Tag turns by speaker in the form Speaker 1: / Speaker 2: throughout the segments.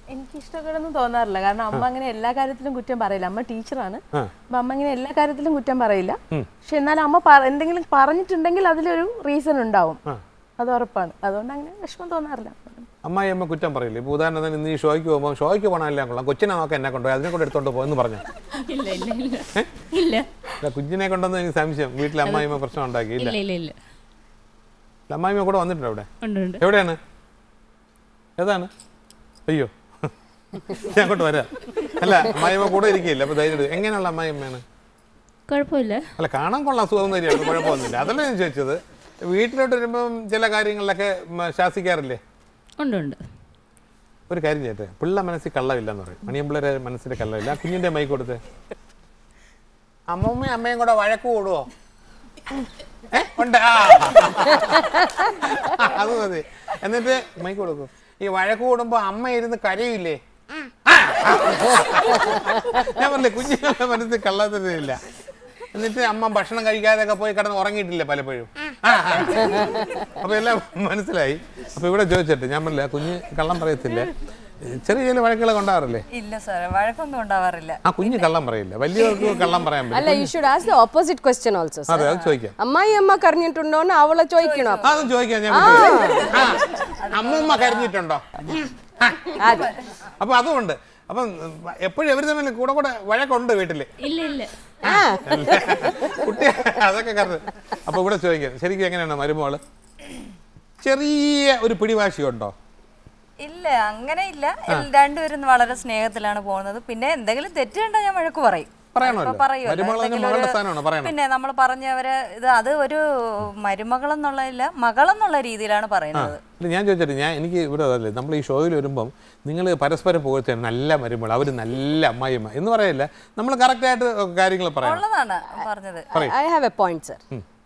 Speaker 1: എനിക്ക് ഇഷ്ടക്കേടൊന്നും തോന്നാറില്ല കാരണം അമ്മ അങ്ങനെ എല്ലാ കാര്യത്തിലും കുറ്റം പറയില്ല അമ്മ ടീച്ചറാണ്
Speaker 2: ആ.
Speaker 1: അപ്പൊ അമ്മ ഇങ്ങനെ എല്ലാ കാര്യത്തിലും കുറ്റം പറയില്ല പക്ഷെ എന്നാലും അമ്മ പറ- എന്തെങ്കിലും പറഞ്ഞിട്ടുണ്ടെങ്കിൽ അതിലൊരു റീസൺ ഉണ്ടാവും അത് ഉറപ്പാണ് അതുകൊണ്ട് അങ്ങനെ വിഷമം തോന്നാറില്ല
Speaker 2: അമ്മായി അമ്മ കുറ്റം പറയില്ലേ ഇപ്പോൾ ഉദാഹരണത്തിന് ഇന്ന് ഈ ഷോയ്ക്ക് പോകുമ്പോൾ ഷോയ്ക്ക് പോകണം എല്ലാം കൊള്ളാം കൊച്ചിനെ നോക്കാൻ എന്നെ കൊണ്ടുപോയി അതിനെ കൊണ്ട് എടുത്തോണ്ട് പോകുമെന്ന് പറഞ്ഞു
Speaker 3: ഇല്ല ഇല്ല ഇല്ല ഇല്ല
Speaker 2: അല്ല കുഞ്ഞിനെ കൊണ്ടൊന്നും എനിക്ക് സംശയം വീട്ടിൽ അമ്മായിമ്മ പ്രശ്നം ഉണ്ടാക്കിയില്ല
Speaker 3: ഇല്ല ഇല്ല ഇല്ല
Speaker 2: അമ്മായിമ്മ കൂടെ വന്നിട്ടുണ്ട് അവിടെ
Speaker 3: ഉണ്ട് ഉണ്ട്
Speaker 2: എവിടെയാണ് ഏതാണ് അയ്യോ ഞാൻ അങ്ങോട്ട് വരാം അല്ല അമ്മായിമ്മ കൂടെ ഇരിക്കില്ല അപ്പൊ ധൈര്യം എടുക്ക്. എങ്ങനെയുള്ള അമ്മായിമ്മയാണ്
Speaker 3: കുഴപ്പമില്ല
Speaker 2: അല്ല കാണാൻ കൊള്ളാം സുഖം തന്നെയാണ് കുഴപ്പമൊന്നുമില്ല അതല്ല ഞാൻ ചോദിച്ചത് വീട്ടിലോട്ട് വരുമ്പം ചില കാര്യങ്ങളിലൊക്കെ മ, ശാസിക്കാറില്ലേ
Speaker 3: ഉണ്ട് ഉണ്ട്
Speaker 2: ഒരു കാര്യം ചെയ്യട്ടെ പിള്ള മനസ്സിൽ കള്ളമില്ലെന്ന് പറയും മണിയമ്പിള്ളേരെ മനസ്സിൽ കള്ളമില്ല ആ കുഞ്ഞിന്റെ മൈക്ക് കൊടുത്ത് അമ്മമ്മയും അമ്മയും കൂടെ വഴക്ക് കൂടുവോ ഏ? ഉണ്ട് ആ അത് മതി എന്നിട്ട് മൈക്ക് കൊടുക്കും ഈ വഴക്ക് കൂടുമ്പോ അമ്മ ഇരുന്ന് കരയില്ലേ ആ. ഞാൻ പറഞ്ഞില്ലേ കുഞ്ഞുങ്ങളുടെ മനസ്സിൽ കള്ളത്തില്ല എന്നിട്ട് അമ്മ ഭക്ഷണം കഴിക്കാതെയൊക്കെ പോയി കിടന്ന് ഉറങ്ങിയിട്ടില്ല പലപ്പോഴും ആ, ആ. അപ്പൊ എല്ലാം മനസ്സിലായി അപ്പൊ ഇവിടെ ചോദിച്ചിട്ട് ഞാൻ പറഞ്ഞില്ല കുഞ്ഞ് കള്ളം പറയത്തില്ല ചെറിയ ചെറിയ വഴക്കുകളൊക്കെ ഉണ്ടാവാറില്ലേ
Speaker 4: ഇല്ല സാറേ വഴക്കൊന്നും ഉണ്ടാവാറില്ല
Speaker 2: ആ കുഞ്ഞ് കള്ളം പറയില്ല വലിയവർക്ക് കള്ളം പറയാൻ
Speaker 5: അല്ല
Speaker 2: പറ്റും
Speaker 5: you should ask the opposite question also
Speaker 2: അതെ അത് ചോദിക്കാം
Speaker 5: അമ്മായി അമ്മ കറിഞ്ഞിട്ടുണ്ടോന്ന് അവളെ ചോദിക്കണം
Speaker 2: ആ, അതും ചോദിക്കാം ഞാൻ വിട്ടുപോയി. ആ, അമ്മൂമ്മ കരഞ്ഞിട്ടുണ്ടോ ആ. അപ്പൊ അതുകൊണ്ട് അപ്പം എപ്പോഴും എവര് തമ്മിൽ കൂടെ കൂടെ വഴക്കുണ്ട് വീട്ടില്
Speaker 3: ഇല്ല ഇല്ല
Speaker 2: കുട്ടി അതൊക്കെ കറക്റ്റ് അപ്പൊ ഇവിടെ ചോദിക്കാം ശരിക്കും എങ്ങനെയാണ് മരുമോള് ചെറിയ ഒരു പിടിവാശിയുണ്ടോ
Speaker 4: ഇല്ല അങ്ങനെ ഇല്ല എൽ- രണ്ടുപേരും വളരെ സ്നേഹത്തിലാണ് പോകുന്നത് പിന്നെ എന്തെങ്കിലും തെറ്റ് കണ്ടാൽ ഞാൻ വഴക്ക് പറയും
Speaker 2: പറയണമല്ലോ.
Speaker 4: ഇപ്പൊ പറയുമല്ലോ.
Speaker 2: മരുമകൾ തന്നെ
Speaker 4: എന്തെങ്കിലും
Speaker 2: മകളുടെ
Speaker 4: ഒരു-
Speaker 2: സ്ഥാനമാണ്, പറയണം.
Speaker 4: പിന്നെ നമ്മൾ പറഞ്ഞവരെ ഇത് അത് ഒരു മരുമകളെന്നുള്ളതില്ല മകളെന്നുള്ള രീതിയിലാണ് പറയുന്നത്
Speaker 2: ഇല്ല ഞാൻ ചോദിച്ചിട്ട് ഞാൻ എനിക്ക് ഇവിടെ അതല്ലേ നമ്മൾ ഈ ഷോയിൽ വരുമ്പം നിങ്ങൾ പരസ്പരം പുകഴ്ത്തുകയാണ് നല്ല മരുമകൾ അവർ നല്ല അമ്മായിമ്മ എന്ന് പറയില്ല നമ്മൾ കറക്റ്റായിട്ട് കാര്യങ്ങൾ പറയണം
Speaker 4: ഉള്ളതാണ് പറഞ്ഞത്
Speaker 5: I have a point sir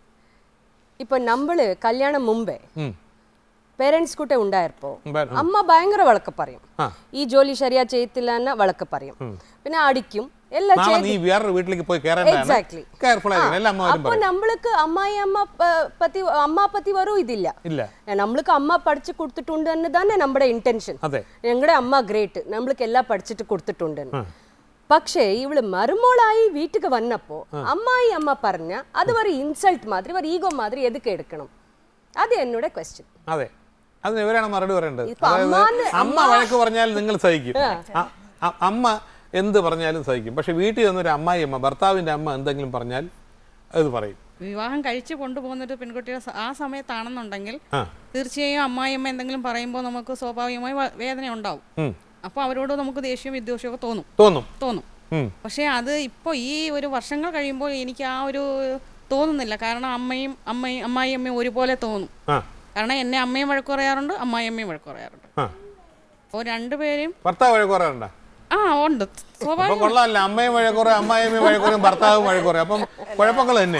Speaker 5: ഇപ്പൊ നമ്മള് കല്യാണം മുമ്പേ
Speaker 2: ഉം.
Speaker 5: പേരൻസ് കൂടെ ഉണ്ടായപ്പോ
Speaker 2: ബ-
Speaker 5: അമ്മ ഭയങ്കര വഴക്ക് പറയും
Speaker 2: ആ.
Speaker 5: ഈ ജോലി ശരിയാ ചെയ്യത്തില്ല എന്ന വഴക്ക് പറയും പിന്നെ അടിക്കും എല്ലാം
Speaker 2: നാളെ
Speaker 5: ചെയ്ത്
Speaker 2: നീ വേറൊരു വീട്ടിലേക്ക് പോയി കയറേണ്ടതാണ്
Speaker 5: Exactly.
Speaker 2: കെയർഫുൾ ആയിരിക്കണം എല്ലാ അമ്മമാരും
Speaker 5: അപ്പൊ
Speaker 2: പറയും
Speaker 5: നമ്മൾക്ക് അമ്മായി അമ്മ പ- പത്തി അമ്മ പത്തി വരും ഇതില്ല
Speaker 2: ഇല്ല
Speaker 5: നമ്മൾക്ക് അമ്മ പഠിച്ചു കൊടുത്തിട്ടുണ്ട് എന്ന് തന്നെ നമ്മുടെ ഇന്റൻഷൻ
Speaker 2: അതെ
Speaker 5: ഞങ്ങളുടെ അമ്മ ഗ്രേറ്റ് നമ്മൾക്ക് എല്ലാം പഠിച്ചിട്ട് കൊടുത്തിട്ടുണ്ട് പക്ഷേ ഇവള് മരുമോളായി വീட்டுக்கு വന്നപ്പോ അമ്മായി അമ്മ പറഞ്ഞ അത് ഒരു ഇൻസൾട്ട് മാതിരി ഒരു ഈഗോ മാതിരി എതുക്ക് എടുക്കണം അത് എന്നോட ക്വസ്റ്റ്യൻ
Speaker 2: അതെ അതിന് ഇവരാണ് മറുപടി പറയേണ്ടത്
Speaker 5: ഇപ്പൊ
Speaker 2: അതായത്
Speaker 5: അമ്മാന്
Speaker 2: അമ്മ വഴക്ക് പറഞ്ഞാൽ നിങ്ങൾ സഹിക്കും അ- അ- അമ്മ എന്ത് പറഞ്ഞാലും സഹിക്കും പക്ഷെ വീട്ടിൽ വന്നൊരു അമ്മായി അമ്മ ഭർത്താവിന്റെ അമ്മ എന്തെങ്കിലും പറഞ്ഞാൽ അത് പറയും
Speaker 6: വിവാഹം കഴിച്ച് കൊണ്ടുപോകുന്നത് പെൺകുട്ടിയുടെ സ- ആ സമയത്താണെന്നുണ്ടെങ്കിൽ
Speaker 2: ആ
Speaker 6: തീർച്ചയായും അമ്മായിയമ്മ എന്തെങ്കിലും പറയുമ്പോൾ നമുക്ക് സ്വാഭാവികമായി വ- വേദന ഉണ്ടാവും
Speaker 2: ഉം.
Speaker 6: അപ്പോൾ അവരോട് നമുക്ക് ദേഷ്യവും വിദ്വേഷമൊക്കെ തോന്നും
Speaker 2: തോന്നും
Speaker 6: തോന്നും
Speaker 2: ഉം.
Speaker 6: പക്ഷേ അത് ഇപ്പോൾ ഈ ഒരു വർഷങ്ങൾ കഴിയുമ്പോൾ എനിക്ക് ആ ഒരു തോന്നുന്നില്ല കാരണം അമ്മയും അമ്മയും അമ്മായിയമ്മയും ഒരുപോലെ തോന്നും
Speaker 2: ആ
Speaker 6: കാരണം എന്നെ അമ്മയും വഴക്ക് പറയാറുണ്ട് അമ്മായിയമ്മയും വഴക്ക് പറയാറുണ്ട്
Speaker 2: ആ
Speaker 6: അപ്പോൾ രണ്ടുപേരെയും
Speaker 2: ഭർത്താവ് വഴക്ക് പറയാറുണ്ടോ
Speaker 6: ആ ഉണ്ട്
Speaker 2: അപ്പൊ
Speaker 6: സ്വാഭാവികം
Speaker 2: കൊള്ളാമല്ല അമ്മയും വഴക്കുറേ അമ്മായിയമ്മയും വഴക്കുറയും ഭർത്താവും വഴക്കുറേ അപ്പം കുഴപ്പങ്ങൾ തന്നെ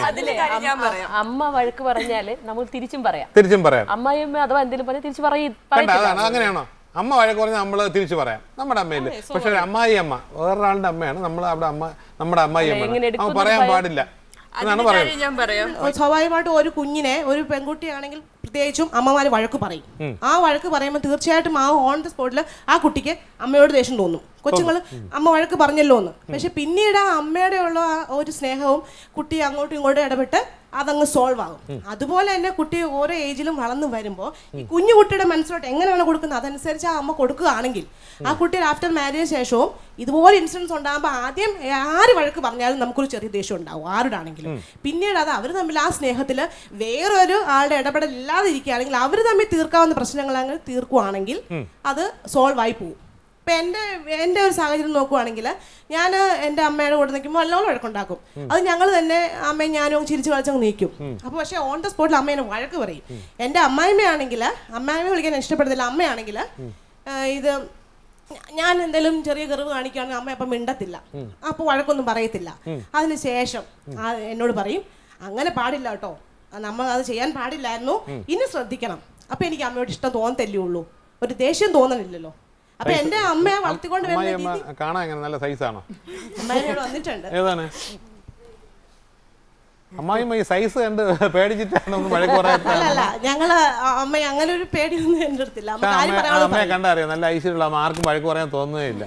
Speaker 1: അമ്മ വഴക്ക് പറഞ്ഞാല് നമ്മൾ തിരിച്ചും പറയാം
Speaker 2: തിരിച്ചും പറയാം
Speaker 1: അമ്മായിയമ്മ അഥവാ എന്തെങ്കിലും പറഞ്ഞാൽ തിരിച്ചു പറയും
Speaker 2: കണ്ട അതാണ് അങ്ങനെയാണോ അമ്മ വഴക്ക് പറഞ്ഞാൽ നമ്മൾ തിരിച്ചു പറയാം നമ്മുടെ അമ്മയില്ലേ പക്ഷെ ഒരു അമ്മായി അമ്മ വേറൊരാളുടെ അമ്മയാണ് നമ്മൾ അവിടെ അമ്മ നമ്മുടെ അമ്മായി
Speaker 1: എങ്ങനെ
Speaker 2: അമ്മ
Speaker 1: എടുക്കും
Speaker 2: അവൻ പറയാൻ പാടില്ല എന്നാണ് പറയുന്നത്
Speaker 7: ഞാൻ പറയാം സ്വാഭാവികമായിട്ടും ഒരു കുഞ്ഞിനെ ഒരു പെൺകുട്ടിയാണെങ്കിൽ പ്രത്യേകിച്ചും അമ്മമാര് വഴക്ക് പറയും ആ വഴക്ക് പറയുമ്പോൾ തീർച്ചയായിട്ടും ആ ഓൺ ദ സ്പോട്ടിൽ ആ കുട്ടിക്ക് അമ്മയോട് ദേഷ്യം തോന്നും കൊച്ചുങ്ങൾ അമ്മ വഴക്ക് പറഞ്ഞല്ലോ എന്ന് പക്ഷെ പിന്നീട് ആ അമ്മയുടെ ഉള്ള ആ ഒരു സ്നേഹവും കുട്ടി അങ്ങോട്ടും ഇങ്ങോട്ടും ഇടപെട്ട് അതങ്ങ് സോൾവ് ആകും അതുപോലെ തന്നെ കുട്ടി ഓരോ ഏജിലും വളർന്നു വരുമ്പോൾ ഈ കുഞ്ഞു കുട്ടിയുടെ മനസ്സിലോട്ട് എങ്ങനെയാണ് കൊടുക്കുന്നത് അതനുസരിച്ച് ആ അമ്മ കൊടുക്കുകയാണെങ്കിൽ ആ കുട്ടി ആഫ്റ്റർ മാരേജ് ശേഷവും ഇതുപോലെ ഇൻസിഡൻസ് ഉണ്ടാകുമ്പോൾ ആദ്യം ആര് വഴക്ക് പറഞ്ഞാലും നമുക്കൊരു ചെറിയ ദേഷ്യം ഉണ്ടാവും ആരോടാണെങ്കിലും പിന്നീട് അത് അവർ തമ്മിൽ ആ സ്നേഹത്തിൽ വേറൊരു ആളുടെ ഇടപെടൽ ഇല്ലാതെ ഇരിക്കുകയാണെങ്കിൽ അവർ തമ്മിൽ തീർക്കാവുന്ന പ്രശ്നങ്ങൾ അങ്ങ് തീർക്കുവാണെങ്കിൽ അത് സോൾവ് ആയി പോകും ഇപ്പൊ എൻ്റെ എൻ്റെ ഒരു സാഹചര്യം നോക്കുവാണെങ്കിൽ ഞാൻ എൻ്റെ അമ്മയുടെ കൂടെ നിൽക്കുമ്പോൾ നല്ലോണം വഴക്കുണ്ടാക്കും അത് ഞങ്ങൾ തന്നെ അമ്മയും ഞാനും ചിരിച്ചു കളിച്ചങ്ങ് നീക്കും അപ്പോൾ പക്ഷേ ഓൺ ദ സ്പോട്ടിൽ അമ്മേനെ വഴക്ക് പറയും എൻ്റെ അമ്മായിമ്മയാണെങ്കിൽ അമ്മായിമ്മ വിളിക്കാൻ ഇഷ്ടപ്പെടുന്നില്ല അമ്മയാണെങ്കിൽ ഇത് ഞാൻ എന്തെങ്കിലും ചെറിയ കറിവ് കാണിക്കുകയാണെങ്കിൽ അമ്മ അപ്പം മിണ്ടത്തില്ല അപ്പൊ വഴക്കൊന്നും പറയത്തില്ല അതിന് ശേഷം ആ എന്നോട് പറയും അങ്ങനെ പാടില്ല കേട്ടോ നമ്മൾ അത് ചെയ്യാൻ പാടില്ലായിരുന്നു ഇനി ശ്രദ്ധിക്കണം അപ്പൊ എനിക്ക് അമ്മയോട് ഇഷ്ടം തോന്നത്തല്ലേ ഉള്ളൂ ഒരു ദേഷ്യം തോന്നണില്ലല്ലോ അപ്പൊ എന്റെ അമ്മയെ വളർത്തിക്കൊണ്ട്
Speaker 2: അമ്മായി
Speaker 7: വരുന്ന
Speaker 2: അമ്മ കാണാൻ എങ്ങനെ നല്ല സൈസാണോ
Speaker 7: അമ്മയോട് വന്നിട്ടുണ്ട്
Speaker 2: ഏതാണ് അമ്മായിമ്മ ഈ സൈസ് കണ്ട് പേടിച്ചിട്ടാണ് ഒന്ന് വഴക്ക് പറയാത്ത
Speaker 7: അല്ല ഞങ്ങള് അ- അമ്മ അങ്ങനെ ഒരു പേടിയൊന്നും എൻ്റെ അടുത്തില്ല അമ്മ കാര്യം
Speaker 2: അമ്മ
Speaker 7: പറയാനുള്ള
Speaker 2: അമ്മയെ കണ്ടറിയാം നല്ല ഐശ്വര്യമുള്ള അമ്മ ആർക്കും വഴക്ക് പറയാൻ തോന്നുകയില്ല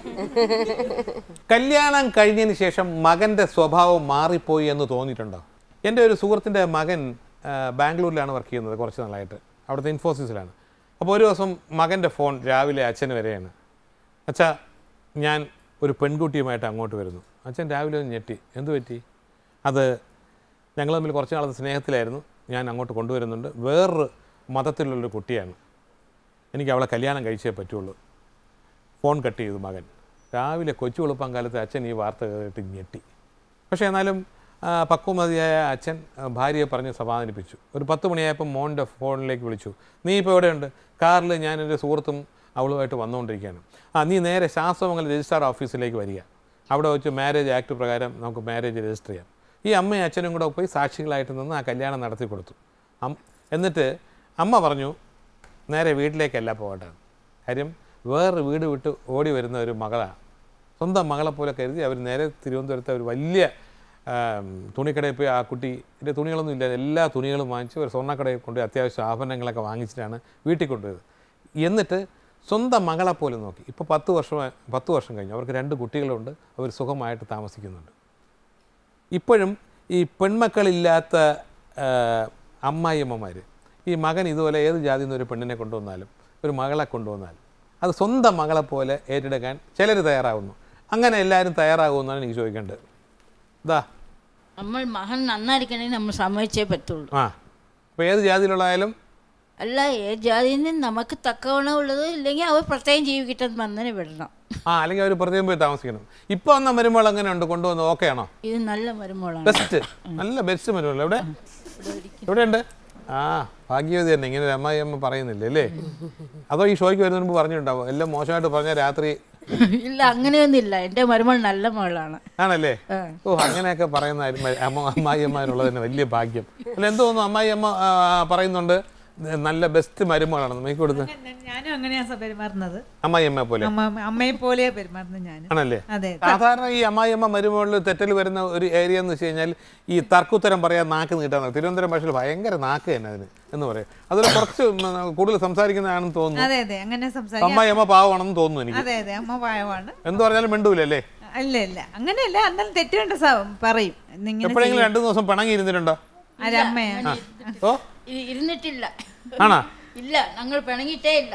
Speaker 2: കല്യാണം കഴിഞ്ഞതിന് ശേഷം മകന്റെ സ്വഭാവം മാറിപ്പോയി എന്ന് തോന്നിയിട്ടുണ്ടോ എൻ്റെ ഒരു സുഹൃത്തിൻ്റെ മകൻ ആ, ബാംഗ്ലൂരിലാണ് വർക്ക് ചെയ്യുന്നത് കുറച്ച് നാളായിട്ട് അവിടുത്തെ ഇൻഫോസിസിലാണ് അപ്പോൾ ഒരു ദിവസം മകൻ്റെ ഫോൺ രാവിലെ അച്ഛന് വരെയാണ് അച്ഛാ ഞാൻ ഒരു പെൺകുട്ടിയുമായിട്ട് അങ്ങോട്ട് വരുന്നു അച്ഛൻ രാവിലെ ഒന്ന് ഞെട്ടി എന്ത് പറ്റി അത് ഞങ്ങൾ തമ്മിൽ കുറച്ച് നാളത്തെ സ്നേഹത്തിലായിരുന്നു ഞാൻ അങ്ങോട്ട് കൊണ്ടുവരുന്നുണ്ട് വേറൊരു മതത്തിലുള്ളൊരു കുട്ടിയാണ് എനിക്ക് അവളെ കല്യാണം കഴിച്ചേ പറ്റുള്ളൂ ഫോൺ കട്ട് ചെയ്തു മകൻ രാവിലെ കൊച്ചു വെളുപ്പം കാലത്ത് അച്ഛൻ ഈ വാർത്ത കേട്ട് ഞെട്ടി പക്ഷേ എന്നാലും ആ, പക്വമതിയായ അച്ഛൻ ആ, ഭാര്യയെ പറഞ്ഞ് സമാധാനിപ്പിച്ചു ഒരു പത്ത് മണിയായപ്പോൾ മോൻ്റെ ഫോണിലേക്ക് വിളിച്ചു നീ ഇപ്പോൾ എവിടെയുണ്ട് കാറിൽ ഞാൻ എൻ്റെ സുഹൃത്തും അവളുമായിട്ട് വന്നുകൊണ്ടിരിക്കുകയാണ് ആ നീ നേരെ ശാസ്ത്രമംഗലം രജിസ്ട്രാർ ഓഫീസിലേക്ക് വരിക അവിടെ വെച്ച് മാരേജ് ആക്ട് പ്രകാരം നമുക്ക് മാരേജ് രജിസ്റ്റർ ചെയ്യാം ഈ അമ്മയും അച്ഛനും കൂടെ പോയി സാക്ഷികളായിട്ട് നിന്ന് ആ കല്യാണം നടത്തി കൊടുത്തു അം എന്നിട്ട് അമ്മ പറഞ്ഞു നേരെ വീട്ടിലേക്കല്ല പോകട്ടെ കാര്യം വേറെ വീട് വിട്ട് ഓടി വരുന്ന ഒരു മകളാണ് സ്വന്തം മകളെ പോലെ കരുതി അവർ നേരെ തിരുവനന്തപുരത്തെ ഒരു വലിയ ആം, തുണിക്കടയിൽ പോയി ആ കുട്ടിയുടെ തുണികളൊന്നും ഇല്ല എല്ലാ തുണികളും വാങ്ങിച്ച് ഒരു സ്വർണ്ണക്കടയിൽ കൊണ്ട് അത്യാവശ്യം ആഭരണങ്ങളൊക്കെ വാങ്ങിച്ചിട്ടാണ് വീട്ടിൽ കൊണ്ടുപോയത് എന്നിട്ട് സ്വന്തം മകളെ പോലെ നോക്കി ഇപ്പോൾ പത്ത് വർഷം പത്ത് വർഷം കഴിഞ്ഞു അവർക്ക് രണ്ട് കുട്ടികളുണ്ട് അവർ സുഖമായിട്ട് താമസിക്കുന്നുണ്ട് ഇപ്പോഴും ഈ പെൺമക്കളില്ലാത്ത അമ്മായിയമ്മമാർ ഈ മകൻ ഇതുപോലെ ഏത് ജാതിയിൽ നിന്ന് ഒരു പെണ്ണിനെ കൊണ്ടുവന്നാലും ഒരു മകളെ കൊണ്ടുവന്നാലും അത് സ്വന്തം മകളെ പോലെ ഏറ്റെടുക്കാൻ ചിലർ തയ്യാറാകുന്നു അങ്ങനെ എല്ലാവരും തയ്യാറാകുമെന്നാണ് എനിക്ക് ചോദിക്കേണ്ടത് ഇതാ
Speaker 8: നമ്മൾ മകൻ നന്നായിരിക്കണമെങ്കിൽ നമ്മൾ സമ്മതിച്ചേ പറ്റുള്ളൂ
Speaker 2: ആ അപ്പോൾ ഏത് ജാതിയിലുള്ളതായാലും
Speaker 8: അല്ല ഏത് ജാതിയിൽ നിന്ന് നമുക്ക് തക്കവണ്ണം ഉള്ളത് ഇല്ലെങ്കിൽ അവർ പ്രത്യേകം ജീവിക്കിട്ടെന്ന് വന്നതിനെ വിടണം
Speaker 2: ആ അല്ലെങ്കിൽ അവർ പ്രത്യേകം പോയി താമസിക്കണം ഇപ്പോൾ വന്ന മരുമകൾ എങ്ങനെ ഉണ്ട് കൊണ്ടുവന്ന് ഓക്കെ ആണോ
Speaker 8: ഇത് നല്ല മരുമോളാണ്
Speaker 2: ബെസ്റ്റ് നല്ല ബെസ്റ്റ് മരുമകൾ എവിടെ എവിടെയുണ്ട് ആ ഭാഗ്യവതി തന്നെ ഇങ്ങനെ ഒരു അമ്മായി അമ്മ പറയുന്നില്ല അല്ലേ അതോ ഈ ഷോയ്ക്ക് വരുന്നതിന് മുമ്പ് പറഞ്ഞിട്ടുണ്ടാവും എല്ലാം മോശമായിട്ട് പറഞ്ഞാൽ രാത്രി
Speaker 8: ഇല്ല അങ്ങനെയൊന്നുമില്ല എൻ്റെ മരുമോൾ നല്ല മകളാണ്
Speaker 2: ആണല്ലേ ഓ അങ്ങനെയൊക്കെ പറയുന്ന ആരും മ- അമ്മ അമ്മായിയമ്മമാരുള്ളത് തന്നെ വലിയ ഭാഗ്യം അല്ല എന്ത് തോന്നുന്നു അമ്മായി അമ്മ പറയുന്നുണ്ട് നല്ല ബെസ്റ്റ് മരുമകളാണെന്ന് മൈക്ക് കൊടുത്ത്
Speaker 9: ഞാനും അങ്ങനെയാ പെരുമാറുന്നത്
Speaker 2: അമ്മായിയമ്മയെ പോലെ
Speaker 9: അമ്മ അമ്മയെ പോലെയാ പെരുമാറുന്നത് ഞാൻ
Speaker 2: ആണല്ലേ
Speaker 9: അതെ
Speaker 2: സാധാരണ ഈ അമ്മായിയമ്മ മരുമകളിൽ തെറ്റൽ വരുന്ന ഒരു ഏരിയ എന്ന് വെച്ച് കഴിഞ്ഞാൽ ഈ തർക്കുത്തരം പറയാൻ നാക്ക് നീട്ടാൻ തിരുവനന്തപുരം ഭാഷയിൽ ഭയങ്കര നാക്ക് തന്നെ അതിന് എന്ന് പറയും അതിൽ കുറച്ച് ഉം, കൂടുതൽ സംസാരിക്കുന്നതാണെന്ന് തോന്നുന്നു
Speaker 9: അതെ അതെ അങ്ങനെ സംസാരിക്കാം
Speaker 2: അമ്മായിയമ്മ പാവമാണെന്ന് തോന്നുന്നു എനിക്ക്
Speaker 9: അതെ അതെ അമ്മ പായമാണ്
Speaker 2: എന്ത് പറഞ്ഞാലും മിണ്ടൂലല്ലേ
Speaker 9: ഇല്ല ഇല്ല അങ്ങനെയല്ല എന്നാലും തെറ്റുകണ്ട പറയും ഇന്നിങ്ങനെ
Speaker 2: എപ്പോഴെങ്കിലും രണ്ടു ദിവസം പിണങ്ങി ഇരുന്നിട്ടുണ്ടോ
Speaker 9: ആരമ്മയാ
Speaker 2: ആ. ഓ
Speaker 8: ഇ- ഇരുന്നിട്ടില്ല
Speaker 2: ആണോ
Speaker 8: ഇല്ല ഞങ്ങൾ പിണങ്ങിയിട്ടേ ഇല്ല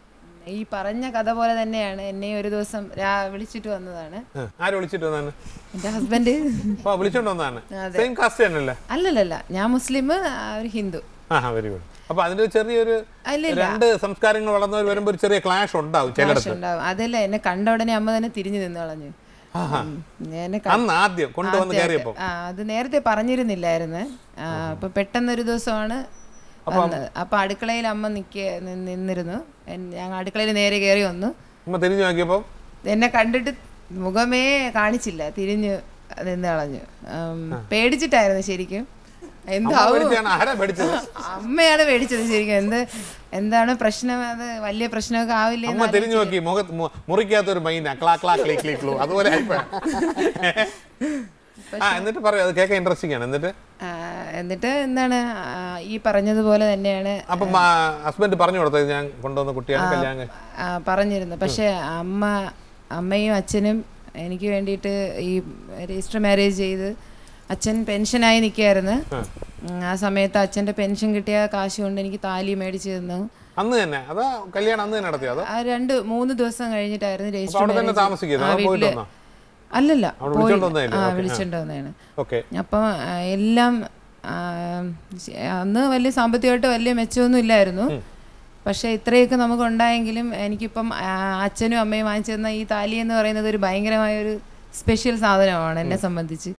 Speaker 10: ഈ പറഞ്ഞ കഥ പോലെ തന്നെയാണ് എന്നെ ഒരു ദിവസം രാ- വിളിച്ചിട്ട് വന്നതാണ്
Speaker 2: ആ, ആര് വിളിച്ചിട്ട് വന്നാണ്
Speaker 10: എന്റെ ഹസ്ബൻഡ്
Speaker 2: ഓ വിളിച്ചോണ്ട് വന്നതാണ്
Speaker 10: അതെ.
Speaker 2: സെയിം കാസ്റ്റ് തന്നെയല്ലേ
Speaker 10: അല്ലല്ലല്ല ഞാൻ മുസ്ലിം ആ, ഒരു ഹിന്ദു
Speaker 2: ആ വെരി ഗുഡ് അപ്പൊ അതിന്റെ ഒരു ചെറിയൊരു
Speaker 10: അല്ല, ഇല്ല.
Speaker 2: രണ്ട് സംസ്കാരങ്ങൾ വളർന്നവർ വരുമ്പോൾ ഒരു ചെറിയ ക്ലാഷ് ഉണ്ടാവും ചിലയിടത്ത്
Speaker 10: ഉണ്ടാവും അതല്ല എന്നെ കണ്ട ഉടനെ അമ്മ തന്നെ തിരിഞ്ഞു നിന്ന് കളഞ്ഞു
Speaker 2: ആഹാ.
Speaker 10: ഉം. എന്നെ ക-
Speaker 2: അന്ന് ആദ്യം കൊണ്ടുവന്ന്
Speaker 10: ആദ്യമായിട്ട്.
Speaker 2: കയറിയപ്പോ
Speaker 10: ആ അത് നേരത്തെ പറഞ്ഞിരുന്നില്ലായിരുന്നു ആ, അപ്പൊ പെട്ടെന്നൊരു ദിവസമാണ് വന്നത് അപ്പൊ അടുക്കളയിൽ അമ്മ നിക്ക നി- നിന്നിരുന്നു എൻ- ഞങ്ങൾ അടുക്കളയിൽ നേരെ കയറി വന്നു
Speaker 2: അമ്മ തിരിഞ്ഞു നോക്കിയപ്പോ
Speaker 10: എന്നെ കണ്ടിട്ട് മുഖമേ കാണിച്ചില്ല തിരിഞ്ഞു നിന്ന് കളഞ്ഞു ഉം, പേടിച്ചിട്ടായിരുന്നു ശരിക്കും
Speaker 2: അമ്മ
Speaker 10: എന്താവും
Speaker 2: പേടിച്ചാണ് ആരാ പേടിച്ചത്
Speaker 10: അമ്മയാണ് പേടിച്ചത് ശരിക്കും എന്ത് എന്താണ് പ്രശ്നം അത് വലിയ പ്രശ്നമൊക്കെ ആവില്ലേ
Speaker 2: അമ്മ തിരിഞ്ഞു നോക്കി മുഖത്ത് മു- മുറിക്കാത്തൊരു മൈന ക്ലാ ക്ലാ ക്ലീ ക്ലീ ക്ലൂ അതുപോലെ ആയിപ്പോയി. ആ എന്നിട്ട് പറയൂ അത് കേൾക്കാൻ ഇൻട്രസ്റ്റിംഗ് ആണ് എന്നിട്ട്
Speaker 10: ആ, എന്നിട്ട് എന്താണ് ആ, ഈ പറഞ്ഞതുപോലെ തന്നെയാണ്
Speaker 2: അപ്പൊ ഹസ്ബൻഡ് പറഞ്ഞു കൊടുത്തത് ഞാൻ കൊണ്ടുവന്ന കുട്ടിയാണ് കല്യാണം കഴി-
Speaker 10: ആ, പറഞ്ഞിരുന്നു പക്ഷെ അമ്മ അമ്മയും അച്ഛനും എനിക്ക് വേണ്ടിയിട്ട് ഈ രജിസ്റ്റർ മാരേജ് ചെയ്ത് അച്ഛൻ പെൻഷനായി നിൽക്കുകയായിരുന്നു ആ സമയത്ത് അച്ഛൻ്റെ പെൻഷൻ കിട്ടിയ കാശ് കൊണ്ട് എനിക്ക് താലി മേടിച്ചു തന്നു
Speaker 2: അന്ന് തന്നെ അതോ കല്യാണം അന്ന് തന്നെ നടത്തിയോ അതോ
Speaker 10: ആ രണ്ട് മൂന്ന് ദിവസം കഴിഞ്ഞിട്ടായിരുന്നു
Speaker 2: അപ്പൊ
Speaker 10: രജിസ്റ്റർ
Speaker 2: അവിടെ തന്നെ
Speaker 10: marriage.
Speaker 2: താമസിക്കുന്നു
Speaker 10: ആ,
Speaker 2: അതോ പോയിട്ട്
Speaker 10: വീട്ടില്-
Speaker 2: വന്നോ
Speaker 10: അല്ലല്ല
Speaker 2: അവിടെ
Speaker 10: പോയി-
Speaker 2: വിളിച്ചോണ്ട് വന്നതല്ലേ?
Speaker 10: ആ
Speaker 2: ഓക്കേ, ആ.
Speaker 10: വിളിച്ചോണ്ട് വന്നതാണ്
Speaker 2: ഓക്കെ
Speaker 10: അപ്പം ആ, എല്ലാം ആ, ശ- അന്ന് വലിയ സാമ്പത്തികമായിട്ട് വലിയ മെച്ചമൊന്നും ഇല്ലായിരുന്നു പക്ഷേ ഇത്രയൊക്കെ നമുക്ക് ഉണ്ടായെങ്കിലും എനിക്കിപ്പം ആ, അച്ഛനും അമ്മയും വാങ്ങിച്ചു തന്ന ഈ താലി എന്ന് പറയുന്നത് ഒരു ഭയങ്കരമായ ഒരു സ്പെഷ്യൽ സാധനമാണ് എന്നെ സംബന്ധിച്ച്